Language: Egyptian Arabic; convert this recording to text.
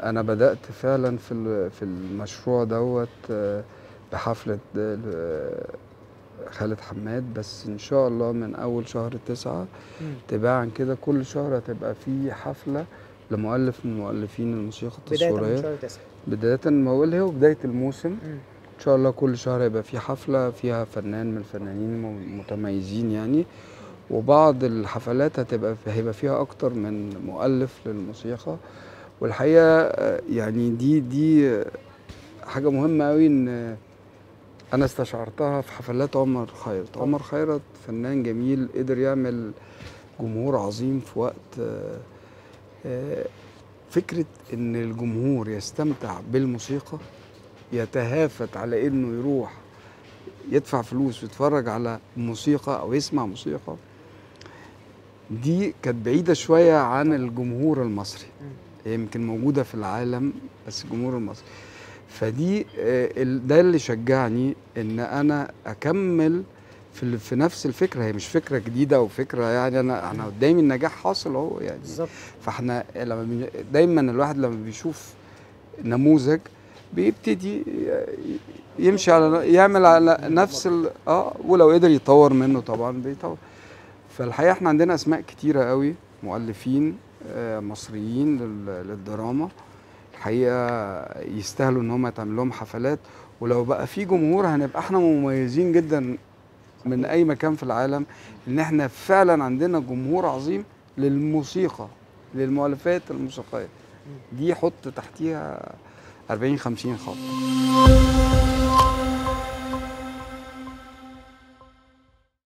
انا بدات فعلا في ال- في المشروع دوت آه، بحفله آه، خالد حماد بس ان شاء الله من اول شهر تسعة مم. تباعا كده كل شهر هتبقى في حفله لمؤلف من مؤلفين الموسيقى بدايه من التصويريه شهر تسعة بدايه ما هو اللي هو بدايه الموسم مم. ان شاء الله كل شهر هيبقى في حفله فيها فنان من الفنانين المتميزين يعني وبعض الحفلات هتبقى هيبقى فيها اكتر من مؤلف للموسيقى والحقيقه آه، يعني دي دي آه، حاجه مهمه قوي ان آه، انا استشعرتها في حفلات عمر خيرت عمر خيرت فنان جميل قدر يعمل جمهور عظيم في وقت آه، آه، فكره ان الجمهور يستمتع بالموسيقى يتهافت على انه يروح يدفع فلوس ويتفرج على موسيقى او يسمع موسيقى دي كانت بعيده شويه عن الجمهور المصري مم. هي يمكن موجوده في العالم بس الجمهور المصري فدي آه، ال- ده اللي شجعني ان انا اكمل في ال- في نفس الفكره هي مش فكره جديده او فكره يعني انا انا قدامي النجاح حاصل اهو يعني بالظبط فاحنا لما بن- دايما الواحد لما بيشوف نموذج بيبتدي ي- يمشي على يعمل على نفس ال- اه ولو قدر يطور منه طبعا بيطور فالحقيقه احنا عندنا اسماء كتيره قوي مؤلفين آه، مصريين لل- للدراما الحقيقه يستاهلوا ان هم يتعمل لهم حفلات ولو بقى في جمهور هنبقى احنا مميزين جدا من اي مكان في العالم ان احنا فعلا عندنا جمهور عظيم للموسيقى للمؤلفات الموسيقيه دي حط تحتيها 40 50 خط